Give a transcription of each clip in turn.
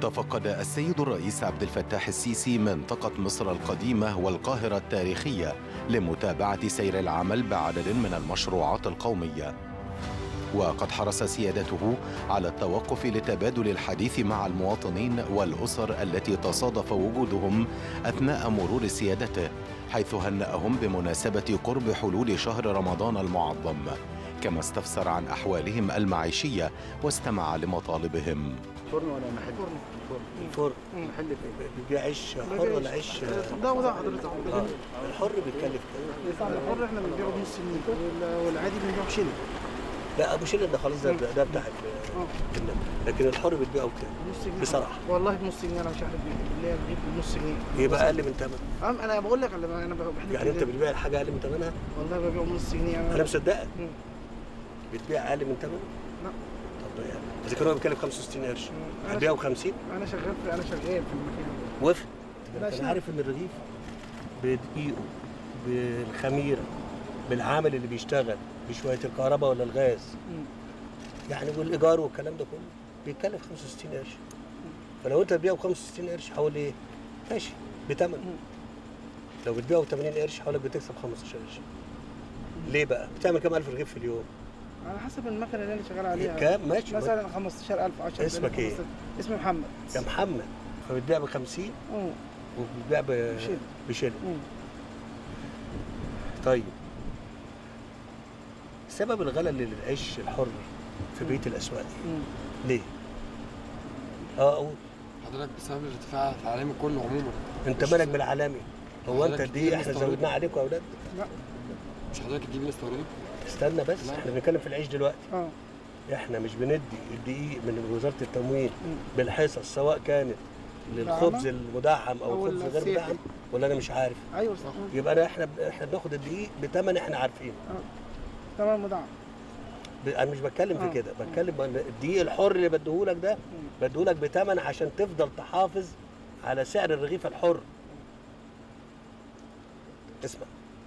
تفقد السيد الرئيس عبد الفتاح السيسي منطقة مصر القديمة والقاهرة التاريخية لمتابعة سير العمل بعدد من المشروعات القومية وقد حرص سيادته على التوقف لتبادل الحديث مع المواطنين والأسر التي تصادف وجودهم أثناء مرور سيادته حيث هنأهم بمناسبة قرب حلول شهر رمضان المعظم كما استفسر عن أحوالهم المعيشية واستمع لمطالبهم فرن ولا محل؟ فرن. فرن فرن محل فين؟ بيبيع عيش حر ولا عيش ده وده حضرتك آه. الحر بيتكلف كام؟ الحر احنا بنبيعه بنص جنيه وال- والعادي بنبيعه بشيلن لا ابو شيل ده خلاص ده ده بتاع ال- اه النبي. لكن الحر بتبيعه بكام؟ بنص جنيه بصراحة. والله بنص جنيه انا مش عارف اللي هي بجيب بنص جنيه يبقى اقل من ثمن أم انا بقول لك انا انا بحلف يعني انت بالله. بتبيع الحاجه اقل من ثمنها والله ببيعه بنص جنيه انا مصدقك مم. بتبيع اقل من ثمنه لا. طب يعني اذا كان هو بيتكلف 65 قرش مم. أنا هتبيعه ب 50 انا شغال في انا شغال في المكان وافق لا انت شيء. عارف ان الرغيف بدقيقه بالخميره بالعامل اللي بيشتغل بشويه الكهرباء ولا الغاز مم. يعني والايجار والكلام ده كله بيتكلف 65 قرش فلو انت بتبيعه ب 65 قرش حوالي ايه؟ ماشي بتمن لو بتبيعه ب 80 قرش حوالي بتكسب 15 قرش ليه بقى؟ بتعمل كام الف رغيف في اليوم؟ على حسب المكنه اللي انا شغال عليها كام؟ ماشي مثلا 15000 10000 اسمك إيه؟ اسمي محمد يا محمد فبتبيع ب 50 مم. وبتبيع ب بشيل. بشيل مم. طيب سبب الغلاء اللي للعيش الحر في بيت الاسواق إيه؟ مم. ليه؟ اه اقول حضرتك بسبب الارتفاع في العالم كله عموما انت مش- مالك بالعالمي هو انت حضرتك دي كتير احنا مستورد. زودنا عليكم يا اولاد لا مش حضرتك تجيب الاستوراد استنى بس لا. احنا بنتكلم في العيش دلوقتي اه احنا مش بندي الدقيق من وزاره التموين مم. بالحصص سواء كانت للخبز المدعم او أو الخبز غير السياحي. مدعم ولا انا مش عارف ايوه صح مم. يبقى انا احنا احنا بناخد الدقيق بثمن احنا عارفينه تمام مدعم ب- انا مش بتكلم آه. في كده بتكلم بان الدقيق الحر اللي بديهولك ده بديهولك بثمن عشان تفضل تحافظ على سعر الرغيف الحر اسمع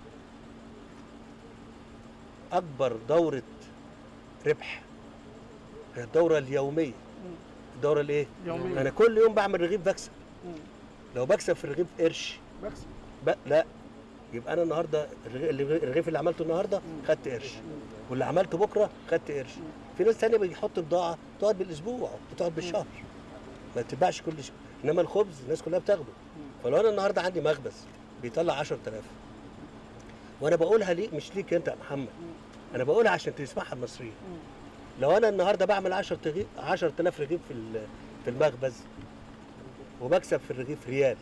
اكبر دوره ربح هي الدوره اليوميه الدوره الايه يوميا انا كل يوم بعمل رغيف بكسب مم. لو بكسب في الرغيف قرش بكسب ب... لا يبقى انا النهارده الرغ- الرغ- الرغيف اللي عملته النهارده خدت قرش واللي عملته بكره خدت قرش في ناس تانية بيحط بضاعه تقعد بالاسبوع وتقعد بالشهر ما تتباعش كل شيء انما الخبز الناس كلها بتاخده فلو انا النهارده عندي مخبز بيطلع 10000 وانا بقولها ليه مش ليك انت يا محمد انا بقولها عشان تسمعها المصريين لو انا النهارده بعمل 10 تغي... 10000 رغيف في ال- في المخبز وبكسب في الرغيف ريال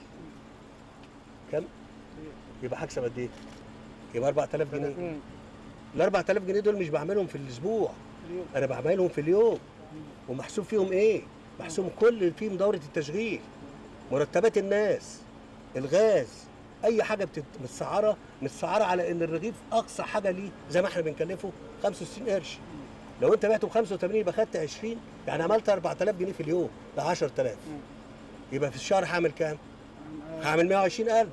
كم؟ يبقى هكسب قد ايه؟ يبقى 4000 جنيه مم. ال 4000 جنيه دول مش بعملهم في الاسبوع اليوم. انا بعملهم في اليوم ومحسوب فيهم ايه؟ محسوب كل اللي فيهم دوره التشغيل مرتبات الناس الغاز اي حاجه بتت- متسعره متسعره على ان الرغيف اقصى حاجه ليه زي ما احنا بنكلفه 65 قرش لو انت بعته ب 85 يبقى خدت 20 يعني عملت 4000 جنيه في اليوم ده 10000 يبقى في الشهر هعمل كام؟ هعمل 120000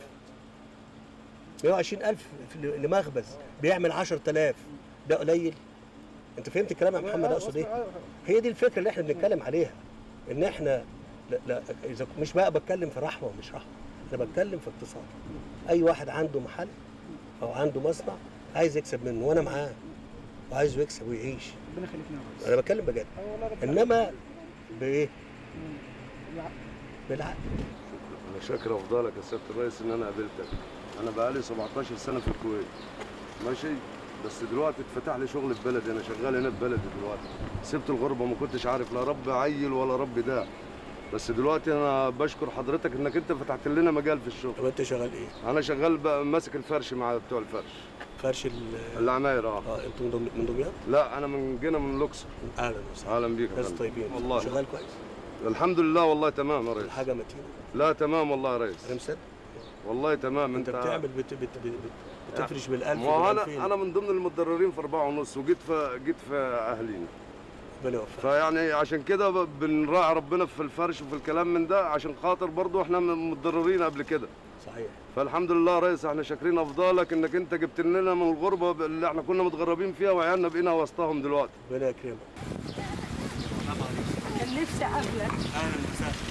120000 في- لمخبز بيعمل 10000 ده قليل انت فهمت الكلام يا محمد آه، اقصد ايه؟ أيوة. هي دي الفكره اللي احنا بنتكلم عليها ان احنا لا, لا اذا مش بقى بتكلم في رحمه ومش رحمه انا بتكلم في اقتصاد اي واحد عنده محل او عنده مصنع عايز يكسب منه وانا معاه وعايزه يكسب ويعيش ربنا يخليك نعم انا بتكلم بجد أيوة والله ربنا انما بايه؟ مم. لا. بالعقل انا شاكر افضلك يا سياده الرئيس ان انا قابلتك انا بقالي 17 سنه في الكويت ماشي بس دلوقتي اتفتح لي شغل في بلدي انا شغال هنا في بلدي دلوقتي سبت الغربه ما كنتش عارف لا رب عيل ولا رب ده بس دلوقتي انا بشكر حضرتك انك انت فتحت لنا مجال في الشغل طب انت شغال ايه؟ انا شغال بقى ماسك الفرش مع بتوع الفرش فرش ال العماير اه اه انتوا من دم- من دمياط؟ لا انا من جينا من لوكسور اهلا وسهلا اهلا بيك يا ناس فندم. طيبين والله شغال كويس الحمد لله والله تمام يا ريس الحاجه متينه لا تمام والله يا ريس انا مصدق والله تمام انت انت بتعمل بت بت بت بتفرش بالالف ما هو وبالألفين. انا انا من ضمن المتضررين في أربعة ونص وجيت في جيت في اهلينا ربنا يوفقك فيعني عشان كده ب- بنراعي ربنا في الفرش وفي الكلام من ده عشان خاطر برضو احنا م- متضررين قبل كده صحيح فالحمد لله يا ريس احنا شاكرين افضالك انك انت جبت لنا من الغربه اللي احنا كنا متغربين فيها وعيالنا بقينا وسطهم دلوقتي ربنا يكرمك كان نفسي اقابلك اهلا وسهلا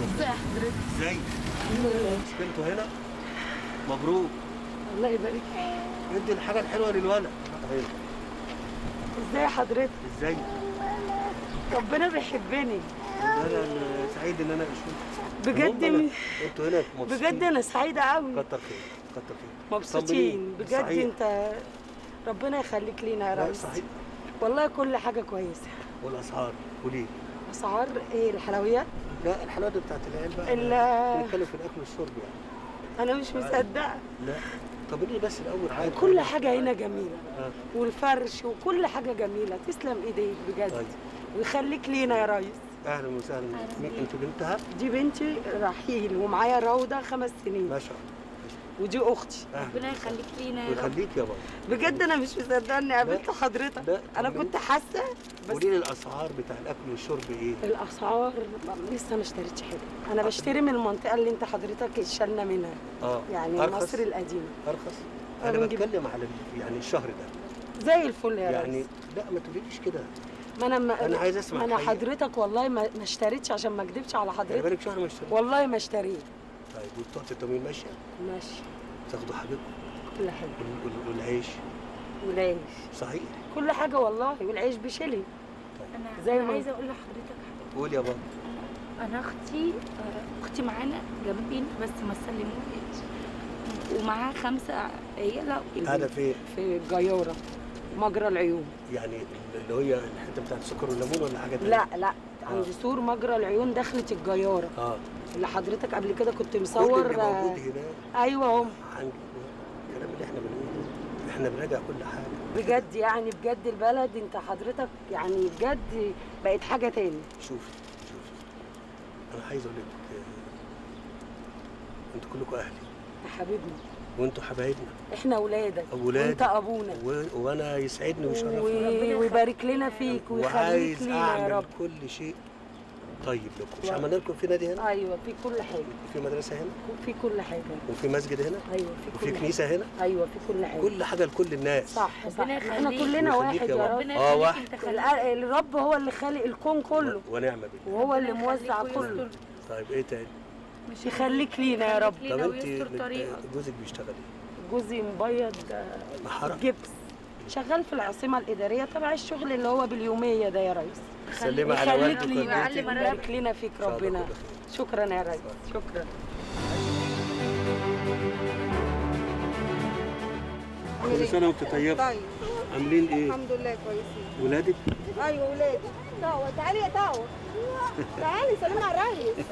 ازي حضرتك ازاي سكنتوا هنا مبروك الله يبارك فيك ادي الحاجه الحلوه للولد أهي. ازاي حضرتك ازاي ربنا بيحبني لا لا انا سعيد ان انا اشوفك بجد المهم م- أنا- انتوا هنا مبسوطين بجد انا سعيده قوي كتر خير كتر خير مبسوطين طمنيني. بجد صحيح. انت ربنا يخليك لينا يا لا ريس صحيح والله كل حاجه كويسه والاسعار وليه اسعار ايه الحلويات لا الحلاوه دي بتاعت العيال بقى ال- بنتكلم في الاكل والشرب يعني انا مش مصدقه لا طب ليه بس الاول عادي كل حاجه هنا جميله آه. والفرش وكل حاجه جميله تسلم ايديك بجد طيب. ويخليك لينا يا ريس اهلا وسهلا مين انتوا بنتها دي بنتي رحيل ومعايا روضه خمس سنين ما شاء الله ودي اختي اهلا ربنا يخليك لينا يا رب ويخليك يا بابا بجد انا مش مصدقه اني قابلت حضرتك لا، انا طمني. كنت حاسه بس قولي لي الاسعار بتاع الاكل والشرب ايه الاسعار لسه ما اشتريتش حاجه انا بشتري من المنطقه اللي انت حضرتك شالنا منها اه يعني أرخص؟ مصر القديمه ارخص آه، انا بنجيب- بتكلم على ال- يعني الشهر ده زي الفل يا يعني ريس لا ما تقوليش كده ما انا ما أنا عايز أسمع ما انا الحقيقة. حضرتك والله ما, ما اشتريتش عشان ما اكدبش على خلي حضرتك بالك شهر ما اشتريت والله ما اشتريت طيب وبطاقه التموين ماشيه ماشي تاخدوا حاجتكم كل حاجه وال- وال- والعيش والعيش صحيح كل حاجه والله والعيش بشيلي انا زي زي ما- عايزه اقول لحضرتك حاجه قول يا بابا انا اختي آه، اختي معانا جنبينا بس ما سلموهاش ومعاها خمسه عيالة قاعده فين في الجياره مجرى العيون يعني اللي هي الحته بتاعت السكر والليمون ولا حاجه تانية؟ لا لا عند سور مجرى العيون دخلت الجياره اه اللي حضرتك قبل كده كنت كل مصور اللي آه، موجود هناك ايوه هم عن الكلام اللي احنا بنقوله احنا بنراجع كل حاجه بجد يعني بجد البلد انت حضرتك يعني بجد بقت حاجه تاني شوفي شوفي انا عايز اقول لك آه، انتوا كلكم اهلي يا حبيبنا وانتوا حبايبنا احنا اولادك أولادك. وانت ابونا و... وانا يسعدني ويشرفني و- ويبارك لنا فيك ويخليك وعايز لينا يا اعمل رب كل شيء طيب لكم مش و- عملنا لكم في نادي هنا ايوه في كل حاجه وفي مدرسه هنا في كل حاجه وفي مسجد هنا ايوه في وفي كل كنيسه هنا حاجه ايوه في كل حاجه كل حاجه لكل الناس صح صح ربنا احنا يخليك. كلنا ويخليك واحد يا يا رب. رب ربنا آه، يخليك واحد. انت خليك الأ- الرب هو اللي خالق الكون كله و- ونعم بالله وهو اللي ربنا موزع يخليك كله ويستر. طيب ايه تاني مش يخليك لينا يا رب طب لينا انت ويستر طريقك جوزك بيشتغل ايه جوزي مبيض آه، محرم جبس شغال في العاصمه الاداريه تبع الشغل اللي هو باليوميه ده يا ريس سلمي على يخليك والدك لينا ووالدتك. ويبارك لنا فيك إن شاء الله ربنا كل خير. شكرا يا ريس شكرا كل سنه وانت طيبه طيب عاملين ايه الحمد لله كويسين ولادك ايوه ولادي تعوى تعالي يا تعوى تعالي سلمي على الريس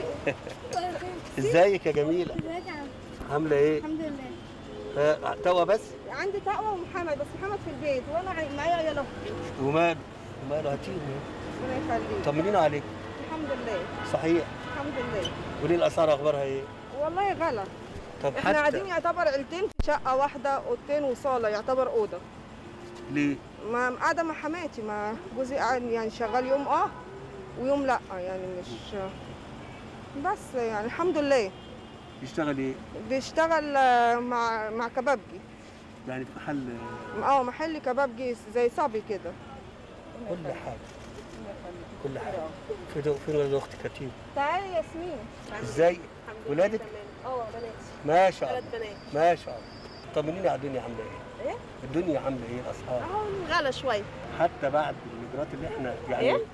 ازيك يا جميله عامله ايه الحمد لله آه، توا بس عندي تقوى ومحمد بس محمد في البيت وانا عي- معايا عيال اختي وماله وماله هاتيهم ربنا يخليك طمنينا عليك الحمد لله صحيح الحمد لله وليه الاسعار اخبارها ايه والله غلا طب احنا حتى قاعدين يعتبر عيلتين في شقه واحده اوضتين وصاله يعتبر اوضه ليه ما قاعده مع حماتي ما جوزي قاعد يعني شغال يوم اه ويوم لا يعني مش بس يعني الحمد لله يشتغل ايه بيشتغل آه، مع مع كبابجي يعني في محل اه محل كبابجي زي صبي كده كل حاجه كل حاجه في دو فين ولاد اختك كتير تعالي يا ياسمين ازاي ولادك اه بنات ما شاء الله بنات ما شاء الله طمنيني على الدنيا عامله ايه إيه؟ الدنيا عامله ايه الاسعار اهو غلا شويه حتى بعد الاجراءات اللي احنا يعني إيه؟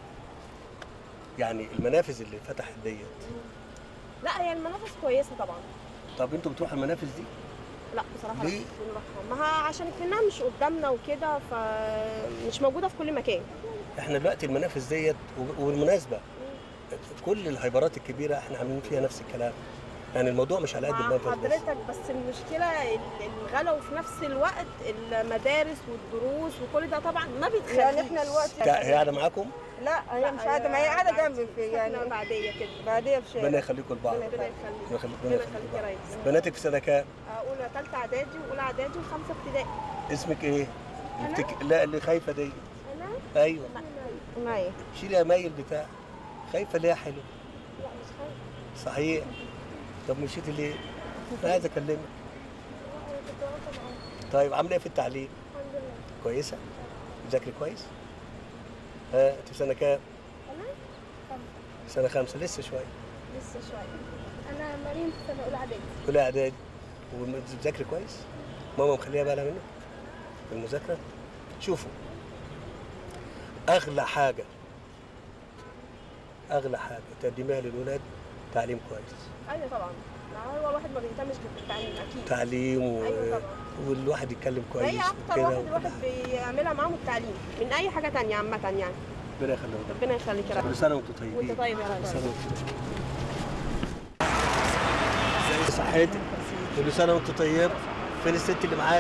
يعني المنافذ اللي فتحت ديت لا هي المنافس كويسه طبعا طب انتوا بتروحوا المنافذ دي لا بصراحه ليه؟ لا بنروحها. ما ها عشان كانها مش قدامنا وكده فمش موجوده في كل مكان احنا دلوقتي المنافذ ديت وب- وبالمناسبه كل الهايبرات الكبيره احنا عاملين فيها نفس الكلام يعني الموضوع مش على قد مع المنفذ بس حضرتك بس المشكله ال- الغلا وفي نفس الوقت المدارس والدروس وكل ده طبعا ما بيتخليش يعني احنا الوقت تا- هي قاعده معاكم لا هي مش قاعده ما هي قاعده جنبي في يعني يعني بعديه كده بعديها في ربنا شارع يخليكم لبعض ربنا يخليك ربنا يخليك ربنا يخليك يا ريس بناتك في سنه كام؟ اولى ثالثه اعدادي واولى اعدادي وخمسه ابتدائي اسمك ايه؟ اللي بتك... لا اللي خايفه دي انا ايوه معايا شيلي يا مايل بتاع خايفه ليه يا حلو لا مش خايفه صحيح طب مشيتي ليه؟ انا عايز اكلمك انا كنت واقفه معاه طيب عامله ايه في التعليم؟ الحمد لله كويسه؟ بتذاكري كويس؟ ها انت في سنه كام؟ انا خمسه سنه خمسه لسه شويه لسه شويه انا مريم في سنه اولى اعدادي اولى اعدادي وبتذاكري كويس ماما مخليها بالها منك في المذاكره شوفوا اغلى حاجه اغلى حاجه تقدميها للولاد تعليم كويس ايوه طبعا ما هو الواحد ما بيهتمش غير بالتعليم اكيد تعليم و... أيوة طبعا. والواحد يتكلم هي كويس اكتر وكده واحد الواحد بيعملها معاهم التعليم من اي حاجه تانية عامه يعني ربنا يخليهم ربنا يخليك يا رب كل سنه وانتم طيبين وانت طيب يا كل رب سنه وانتم ازي صحتك كل سنه وانت طيب فين الست اللي معاك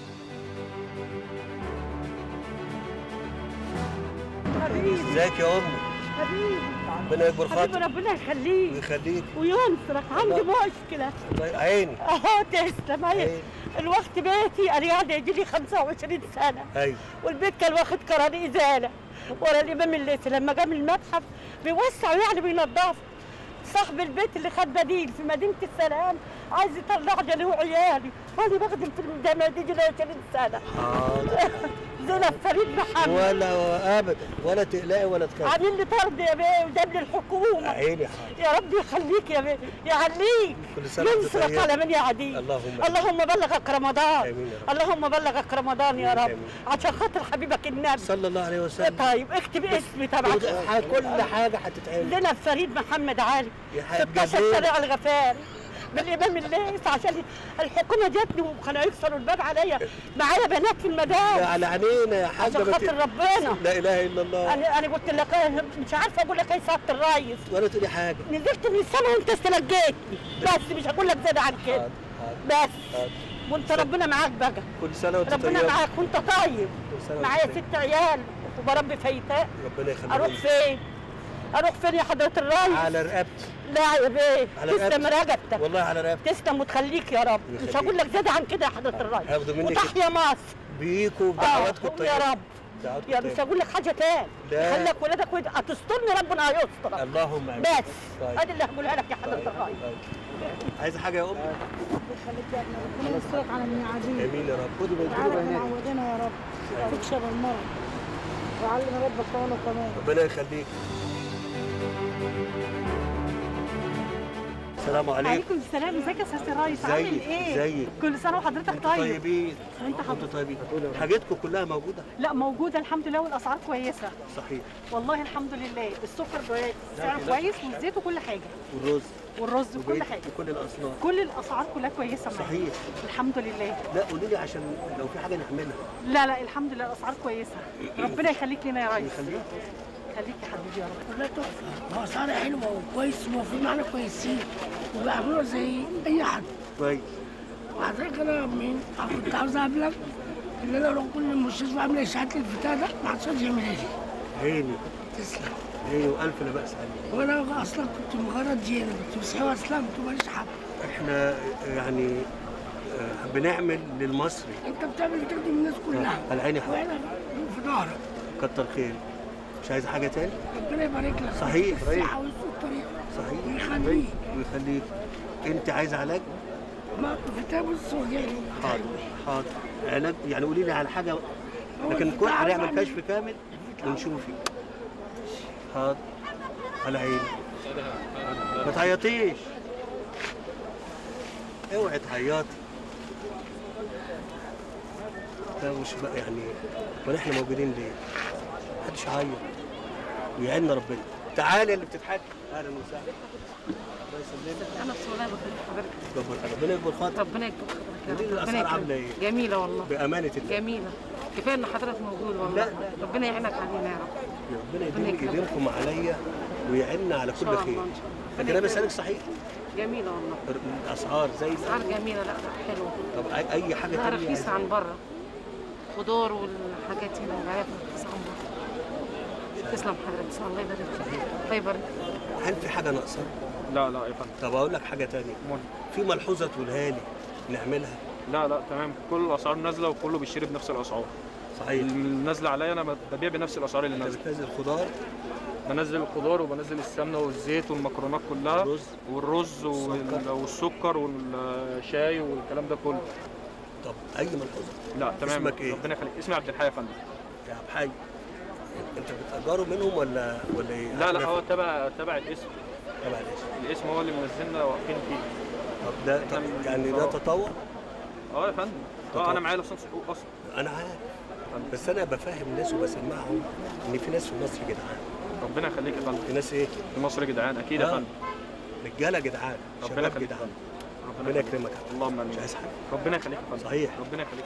ازيك يا امي ربنا يكبر حبيبي خاطرك ربنا يخليك ويخليك وينصرك عندي مشكله الله- عيني اهو تسلم هي عيني الوقت بيتي انا قاعده يجي لي 25 سنه ايوه والبيت كان واخد قرار ازاله ورا الامام الليثي لما جاب المتحف بيوسع يعني بينضف صاحب البيت اللي خد بديل في مدينه السلام عايز يطلع لي وعيالي وانا بخدم في المدامه دي لي 20 سنه حاضر زينب فريد محمد ولا ابدا ولا تقلقي ولا تخافي عامل لي طرد يا بيه وجاب لي الحكومه عيني حاضر يا رب يخليك يا بيه يعليك كل سنه وانت ينصرك طيب على من يعديك اللهم اللهم بلغك رمضان امين يا رب اللهم بلغك رمضان يا رب آمين. عشان خاطر حبيبك النبي صلى الله عليه وسلم طيب اكتب اسمي كل تبعك حاجه كل حاجه هتتعمل زينب فريد محمد علي يا حاج 16 جميل. شارع الغفاري بالامام الليث عشان الحكومه جاتني وكانوا يكسروا الباب عليا معايا بنات في يا المدارس على عينينا يا حاجه عشان ما خاطر ت- ربنا لا اله الا الله انا انا قلت لك مش عارفه اقول لك ايه سعاده الريس ولا تقولي حاجه نزلت من السما وانت استلقيت بس مش هقول لك زيادة عن كده حاضر حاضر بس حاضر. وانت ربنا معاك بقى كل سنه وانت ربنا طيب معاك وانت طيب كل سنه وانت معايا طيب. ست عيال وبربي فايتاء ربنا يخليك اروح فين؟ اروح فين يا حضرة الريس؟ على رقبتي لا يا بيه على تسلم رقبتك. رقبتك والله على رقبتي تسلم وتخليك يا رب مش يخليك. هقول لك زيادة عن كده يا حضرة الريس هاخده منك وتحيا مصر بيكوا آه، وبدعواتكم الطيبه يا رب دعواتكم يا مش الطيبة. هقول لك حاجة تاني لا. خليك ولادك ود... هتسترني ربنا هيسترك اللهم امين بس طيب. ادي اللي هقولها لك يا حضرة الريس طيب. عايزه حاجه يا امي ربنا يسترك على من يعاديك امين يا رب خدوا بالكم تعالى معودنا يا رب تكسر المرض وعلم ربك وانا كمان ربنا يخليك السلام عليكم عليكم السلام ازيك يا سيادة الريس عامل ازيك ايه؟ ازيك كل سنة وحضرتك انتوا طيب طيبين انت انتوا طيبين حاجتكم كلها موجوده لا موجودة الحمد لله والأسعار كويسة صحيح والله الحمد لله السكر كويس سعره لا. كويس والزيت وكل حاجة والرز والرز وكل وبقيت حاجة وكل الاصناف كل الأسعار كلها كويسة معايا صحيح الحمد لله لا قولي لي عشان لو في حاجه نعملها لا لا الحمد لله الأسعار كويسة ربنا يخليك لنا يا ريس يخليك خليك يا حبيبي يا رب والله تحفه هو اسعار حلوه وكويس المفروض معانا كويسين وبيعملوا زي اي حد كويس وحضرتك انا من كنت عاوز اقابلك ان انا اروح كل المستشفى اعمل اشعه البتاع ده ما حدش يعملها لي عيني تسلم عيني والف لا باس عليك وانا اصلا كنت مجرد جينا كنت مسيحي واسلمت وماليش حق احنا يعني آه، بنعمل للمصري انت بتعمل بتخدم الناس كلها على عيني حق واحنا في ظهرك كتر خير مش عايز حاجه تاني ربنا يبارك لك صحيح، في صحيح. الصحه ويسوء الطريق صحيح ويخليك ويخليك انت عايز علاج ما في بص وجعني حاضر حاضر علاج يعني قولي لي على حاجه هو لكن انت كل عاوز هنعمل أعمل- كشف كامل ونشوفك حاضر على عيني ما تعيطيش اوعي تعيطي لا مش بقى يعني ولا احنا موجودين ليه؟ محدش يعيط ويعيننا ربنا تعالي اللي بتضحكي اهلا وسهلا الله يسلمك انا بس والله بخير حضرتك ربنا ربنا يكبر خاطرك ربنا يكتب حضرتك قولي لي ربنا الاسعار يكرمك. عامله ايه؟ جميله والله بامانه الله جميله كفايه ان حضرتك موجود والله لا، لا. ربنا يعينك علينا يا رب ربنا ربنا يديم يكرمك. ايديكم عليا ويعيننا على إن كل شاء خير الله، إن شاء الله. لكن انا بسالك صحيح جميله والله الاسعار زي اسعار جميله لا لا حلوه طب أي- اي حاجه لا تانية رخيصه عن بره خضار والحاجات هنا والعيال رخيصه عن بره تسلم حضرتك الله يبارك فيك الله يبارك هل في حاجه ناقصه؟ لا لا يا فندم طب اقول لك حاجه تانية في ملحوظه تقولها لي نعملها لا لا تمام كل الاسعار نازله وكله بيشتري بنفس الاسعار صحيح النازله عليا انا ببيع بنفس الاسعار اللي انت نازله بتنزل خضار بنزل الخضار وبنزل السمنه والزيت والمكرونات كلها الرز. والرز وال- والسكر والشاي والكلام ده كله طب اي ملحوظه لا تمام اسمك إيه؟ ربنا يخليك اسمي عبد الحي يا فندم يا عبد الحي انت بتاجروا منهم ولا ولا ايه؟ لا لا هو تبع تبع الاسم تبع الاسم الاسم هو اللي منزلنا واقفين فيه طب ده طب يعني ده تطوع اه يا فندم تطوع. اه انا معايا لسان حقوق اصلا انا عارف بس انا بفهم الناس وبسمعهم ان في ناس في مصر جدعان ربنا يخليك يا فندم في ناس ايه في مصر جدعان اكيد يا آه. فندم رجاله جدعان ربنا شباب يخليك. جدعان ربنا ربنا يخليك. يكرمك اللهم امين مش عايز حاجه ربنا يخليك يا فندم صحيح ربنا يخليك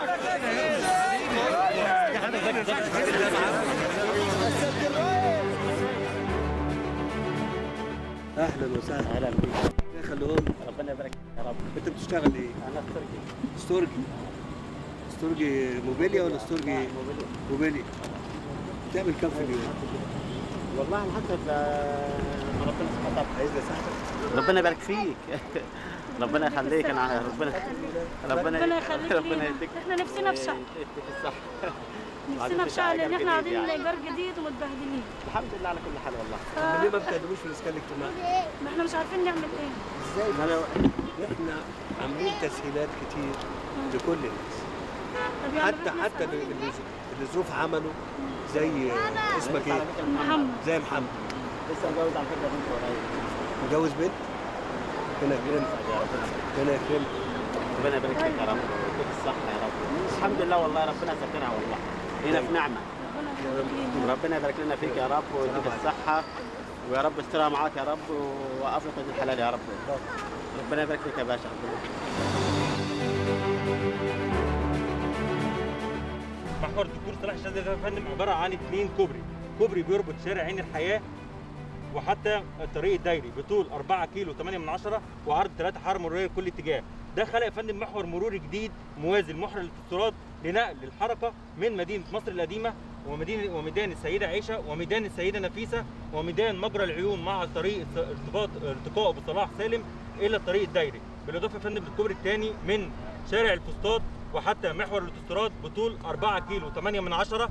اهلا وسهلا اهلا بيك يا خلود ربنا يبارك يا رب انت بتشتغل ايه؟ انا استرجي استورجي استورجي موبيليا ولا استورجي موبيليا بتعمل كام في اليوم؟ والله على حسب آه، ما ربنا سبحانه وتعالى عايز صاحبك ربنا يبارك فيك ربنا يخليك انا ربنا ربنا يخليك ربنا لينا يديك احنا نفسنا في شقه يديك الصحة نفسنا في شقه لان احنا قاعدين ايجار جديد ومتبهدلين الحمد لله على كل حال والله طب ليه ما بتقدموش في الاسكان الاجتماعي؟ ما احنا مش عارفين نعمل ايه ازاي؟ احنا عاملين تسهيلات كتير لكل الناس طب يعني حتى إحنا حتى اللي اللي الظروف عملوا زي اسمك ايه؟ محمد زي محمد لسه متجوز على فكرة بنت قريب متجوز بنت؟ ربنا يكرمك ربنا يكرمك ربنا يبارك فيك يا رب ويديك الصحة يا رب الحمد لله والله ربنا سترها والله هنا في نعمة ربنا يبارك لنا فيك يا رب ويديك الصحة ويا رب استرها معاك يا رب وافرق من الحلال يا رب ربنا يبارك فيك يا باشا محور الدكتور صلاح الشاذلي ده يا فندم عباره عن اثنين كوبري كوبري بيربط شارع عين الحياه وحتى الطريق الدايري بطول 4 كيلو 8 من 10 وعرض 3 حاره مروريه لكل اتجاه ده خلق يا فندم محور مروري جديد موازي لمحور الاتصالات لنقل الحركه من مدينه مصر القديمه ومدينه وميدان السيده عائشه وميدان السيده نفيسه وميدان مجرى العيون مع طريق ارتباط ارتقاء بصلاح سالم الى الطريق الدايري بالاضافه يا فندم للكوبري الثاني من شارع الفسطاط وحتى محور الاوتوستراد بطول 4 كيلو 8 من 10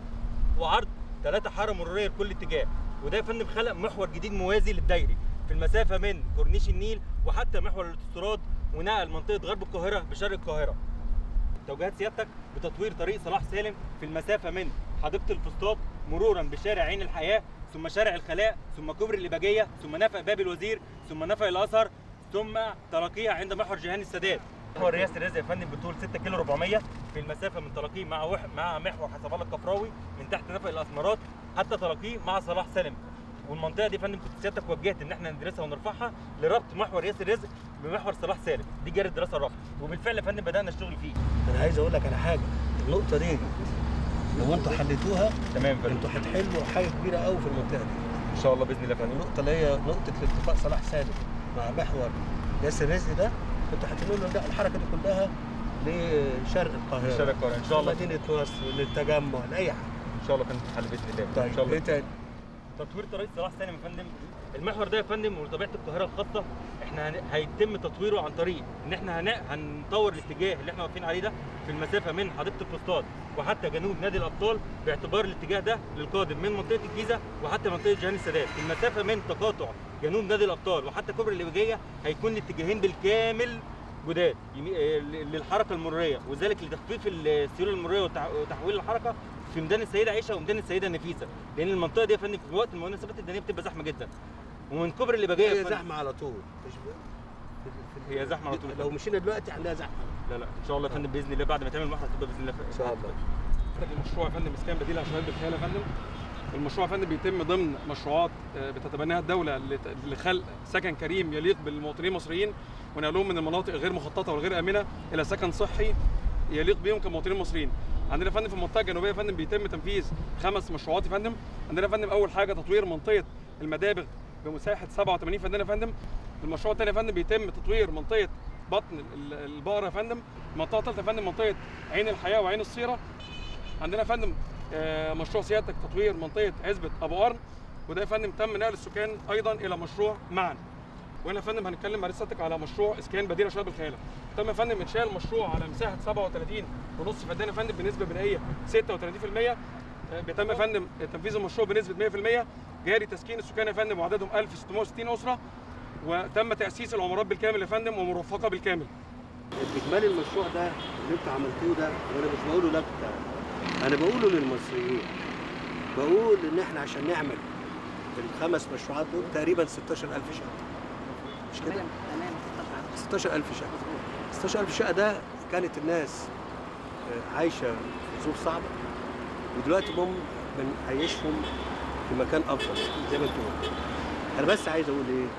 وعرض 3 حاره مروريه لكل اتجاه وده يا فندم خلق محور جديد موازي للدايري في المسافه من كورنيش النيل وحتى محور الاوتوستراد ونقل منطقه غرب القاهره بشرق القاهره توجيهات سيادتك بتطوير طريق صلاح سالم في المسافه من حديقه الفسطاط مرورا بشارع عين الحياه ثم شارع الخلاء ثم كوبري الاباجيه ثم نفق باب الوزير ثم نفق الازهر ثم تلاقيه عند محور جهان السادات محور رئاسه الرزق يا فندم بطول 6 كيلو 400 في المسافه من تلاقيه مع وح... مع محور حسب الله الكفراوي من تحت نفق الاسمرات حتى تلاقيه مع صلاح سالم والمنطقه دي يا فندم كنت سيادتك وجهت ان احنا ندرسها ونرفعها لربط محور رئاسه الرزق بمحور صلاح سالم دي جاري الدراسه الرابعه وبالفعل يا فندم بدانا الشغل فيه انا عايز اقول لك على حاجه النقطه دي لو انتوا حليتوها تمام انتوا هتحلوا حاجه كبيره قوي في المنطقه دي ان شاء الله باذن الله يا فندم النقطه اللي هي نقطه الاتفاق صلاح سالم مع محور ياسر رزق ده انتوا هتنقلوا ده الحركه دي كلها لشرق القاهره لشرق القاهرة، إن شاء الله. مدينه نصر للتجمع لاي حاجه ان شاء الله كانت تتحل باذن الله طيب ان شاء الله ايه تاني؟ تطوير طريق صلاح سالم يا فندم المحور ده يا فندم وطبيعه القاهره الخاصه احنا هن- هيتم تطويره عن طريق ان احنا هن... هنطور الاتجاه اللي احنا واقفين عليه ده في المسافه من حديقه الفسطاط وحتى جنوب نادي الابطال باعتبار الاتجاه ده للقادم من منطقه الجيزه وحتى منطقه جهان السادات في المسافه من تقاطع جنوب نادي الابطال وحتى كوبري الاباجيه هيكون الاتجاهين بالكامل جداد يمي- آه، ل- للحركه المروريه وذلك لتخفيف السيوله المروريه وتع- وتحويل الحركه في ميدان السيده عائشه وميدان السيده نفيسه لان المنطقه دي يا فندم في وقت المناسبات الدينيه بتبقى زحمه جدا ومن كوبري الاباجيه هي يا فندم- زحمه على طول مش هي زحمه على طول لو مشينا دلوقتي هنلاقيها زحمه لا لا ان شاء الله يا فندم باذن الله بعد ما تعمل المحطه تبقى باذن الله ان شاء الله المشروع يا فندم اسكان بديل عن شباب بالخيال يا فندم المشروع يا فندم بيتم ضمن مشروعات آه، بتتبناها الدوله لت- لخلق سكن كريم يليق بالمواطنين المصريين ونقلهم من المناطق غير مخططه والغير امنه الى سكن صحي يليق بيهم كمواطنين مصريين. عندنا يا فندم في المنطقه الجنوبيه يا فندم بيتم تنفيذ خمس مشروعات يا فندم. عندنا يا فندم اول حاجه تطوير منطقه المدابغ بمساحه 87 فدان يا فندم. المشروع الثاني يا فندم بيتم تطوير منطقه بطن ال- البقره يا فندم. المنطقه الثالثه يا فندم منطقه عين الحياه وعين الصيره. عندنا يا فندم آه، مشروع سيادتك تطوير منطقه عزبه ابو قرن وده يا فندم تم نقل السكان ايضا الى مشروع معا وهنا يا فندم هنتكلم مع سيادتك على مشروع اسكان بديل شباب الخياله تم يا فندم انشاء المشروع على مساحه 37 ونص فدان يا فندم بنسبه بنائيه 36% آه، بيتم يا فندم تنفيذ المشروع بنسبه 100% جاري تسكين السكان يا فندم وعددهم 1660 اسره وتم تاسيس العمارات بالكامل يا فندم ومرفقه بالكامل اجمالي المشروع ده اللي انتوا عملتوه ده وانا مش بقوله لك ده انا بقوله للمصريين بقول ان احنا عشان نعمل الخمس مشروعات دول تقريبا 16000 شقه مش كده؟ تمام تمام 16000 شقه 16000 شقه ده كانت الناس آه، عايشه في ظروف صعبه ودلوقتي هم بنعيشهم في مكان افضل زي ما انتم قلتوا انا بس عايز اقول ايه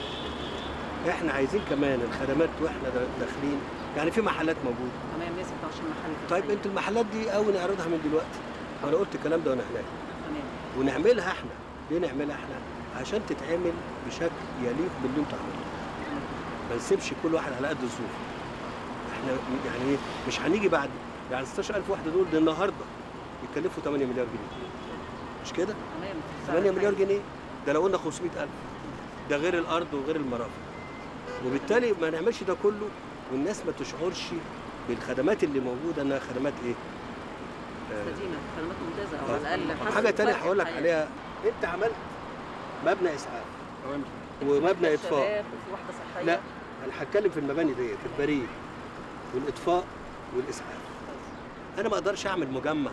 احنا عايزين كمان الخدمات واحنا دا- داخلين يعني في محلات موجوده تمام 126 محل في طيب الحي. انتوا المحلات دي قوي نعرضها من دلوقتي وانا قلت الكلام ده وانا هناك تمام ونعملها احنا ليه نعملها احنا عشان تتعمل بشكل يليق باللي انتوا عملتوه ما نسيبش كل واحد على قد ظروفه احنا يعني ايه مش هنيجي بعد يعني 16000 واحده دول ده النهارده يكلفوا 8 مليار جنيه مش كده تمام 8 مليار جنيه ده لو قلنا 500000 ده غير الارض وغير المرافق وبالتالي ما نعملش ده كله والناس ما تشعرش بالخدمات اللي موجوده انها خدمات ايه آه، مستديمه خدمات ممتازه او آه. على الاقل حسب حاجه تانية فرق هقول لك الحياة. عليها انت عملت مبنى اسعاف ومبنى اطفاء شباب وفي واحده صحيه لا انا هتكلم في المباني ديت البريد والاطفاء والاسعاف انا ما اقدرش اعمل مجمع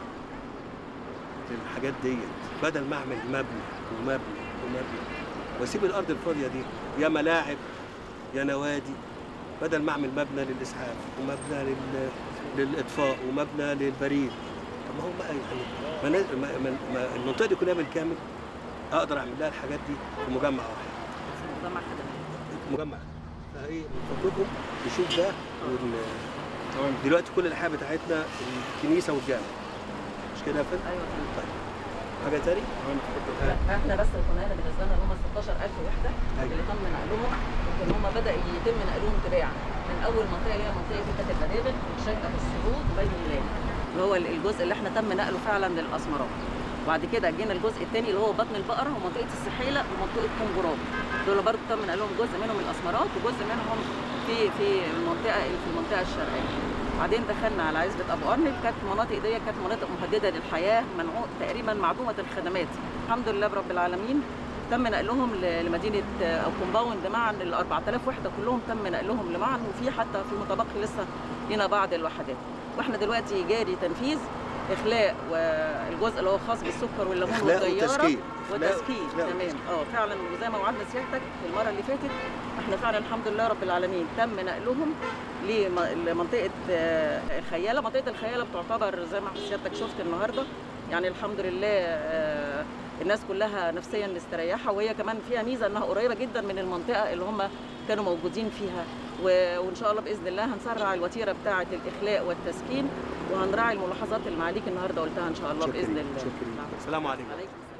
للحاجات ديت بدل ما اعمل مبنى ومبنى ومبنى واسيب الارض الفاضيه دي يا ملاعب يا نوادي بدل ما اعمل مبنى للاسعاف ومبنى لل... للاطفاء ومبنى للبريد طب ما هو بقى يعني ما ما ما ما المنطقه دي كلها بالكامل اقدر اعمل لها الحاجات دي في مجمع واحد مجمع خدمات مجمع فايه من فضلكم نشوف ده ون... دلوقتي كل الحياه بتاعتنا الكنيسه والجامع مش كده يا فندم؟ ايوه طيب حاجه تاني؟ لا، احنا بس القناه بالنسبه لنا اللي هم 16000 وحده اللي تم نقلهم يمكن هم بدا يتم نقلهم تباعا من اول منطقه اللي هي منطقه فتة البدابل وشقه السعود وبين الميلاد اللي هو الجزء اللي احنا تم نقله فعلا للاسمرات وبعد كده جينا الجزء الثاني اللي هو بطن البقره ومنطقه السحيله ومنطقه كونجراب دول برضه تم نقلهم جزء منهم الاسمرات وجزء منهم في في المنطقه في المنطقه الشرقيه بعدين دخلنا على عزبة أبو قرن كانت مناطق دي كانت مناطق مهددة للحياة منعو تقريبا معدومة الخدمات الحمد لله رب العالمين تم نقلهم ل- لمدينة أو كومباوند معا ال 4000 وحدة كلهم تم نقلهم لمعا وفي حتى في متبقي لسه لنا بعض الوحدات واحنا دلوقتي جاري تنفيذ اخلاء والجزء اللي هو خاص بالسكر والليمون إخلاء والطياره وتسكين. إخلاء- وتسكين إخلاء تمام اه فعلا وزي ما وعدنا سيادتك في المره اللي فاتت احنا فعلا الحمد لله رب العالمين تم نقلهم لم- لمنطقه آه، الخياله منطقه الخياله بتعتبر زي ما سيادتك شفت النهارده يعني الحمد لله آه، الناس كلها نفسيا مستريحه وهي كمان فيها ميزه انها قريبه جدا من المنطقه اللي هم كانوا موجودين فيها و- وان شاء الله باذن الله هنسرع الوتيره بتاعه الاخلاء والتسكين وهنراعي الملاحظات اللي معاليك النهارده قلتها ان شاء الله باذن الله شكرا السلام عليكم عليكم السلام